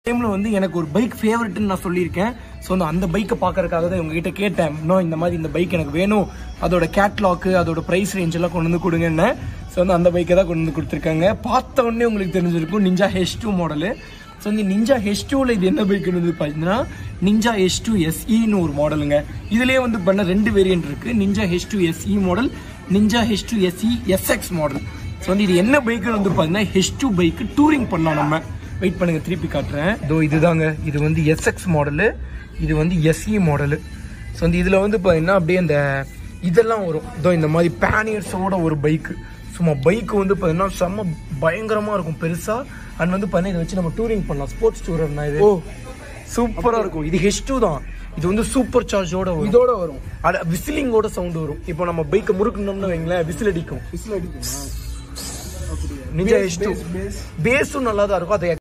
டைம்ல வந்து எனக்கு ஒரு பைக் ஃபேவரட்னு நான் சொல்லியிருக்கேன் ஸோ அந்த அந்த பைக்கை பார்க்கறதுக்காக தான் உங்ககிட்ட கேட்டேன் இன்னும் இந்த மாதிரி இந்த பைக் எனக்கு வேணும் அதோட கேட்லாக்கு அதோட ப்ரைஸ் ரேஞ்ச் எல்லாம் கொண்டு வந்து கொடுங்கன்னு ஸோ வந்து அந்த பைக்கை தான் கொண்டு வந்து கொடுத்துருக்காங்க பார்த்த உடனே உங்களுக்கு தெரிஞ்சிருக்கும் Ninja H two model so இந்த நிஞ்சா ஹெச் டூவில் இது என்ன பைக்குன்னு வந்து பார்த்தீங்கன்னா நிஞ்சா ஹெச் டூ எஸ்இன்னு ஒரு மாடலுங்க இதுலேயே வந்து பண்ண ரெண்டு வேரியன்ட் இருக்கு Ninja H two SE model Ninja H two SE SX model so வந்து இது என்ன பைக்குன்னு வந்து பார்த்தீங்கன்னா ஹெச் டூ பைக்கு டூரிங் பண்ணலாம் நம்ம வெயிட் பண்ணுங்க திருப்பி காட்டுறேன் இதோ இதுதாங்க இது வந்து எஸ்எக்ஸ் மாடலு இது வந்து எஸ்இ மாடலு ஸோ வந்து இதில் வந்து பார்த்தீங்கன்னா அப்படியே இந்த இதெல்லாம் வரும் இதோ இந்த மாதிரி பேனியர்ஸோட ஒரு பைக்கு சும்மா பைக் வந்து பார்த்தீங்கன்னா செம்ம பயங்கரமாக இருக்கும் பெருசாக அண்ட் வந்து பார்த்தீங்கன்னா இதை வச்சு நம்ம டூரிங் பண்ணலாம் ஸ்போர்ட்ஸ் டூரர்னா இது ஓ சூப்பராக இருக்கும் இது ஹெச் டூ தான் இது வந்து சூப்பர் சார்ஜோட வரும் இதோட வரும் அட விசிலிங்கோட சவுண்ட் வரும் இப்போ நம்ம பைக்கை முறுக்கணும்னு வைங்களேன் விசில் அடிக்கும் விசில் அடிக்குமா நிஞ்சா ஹெச் டூ பேஸ் பேஸும் நல்லா தான் இருக்கும் அதை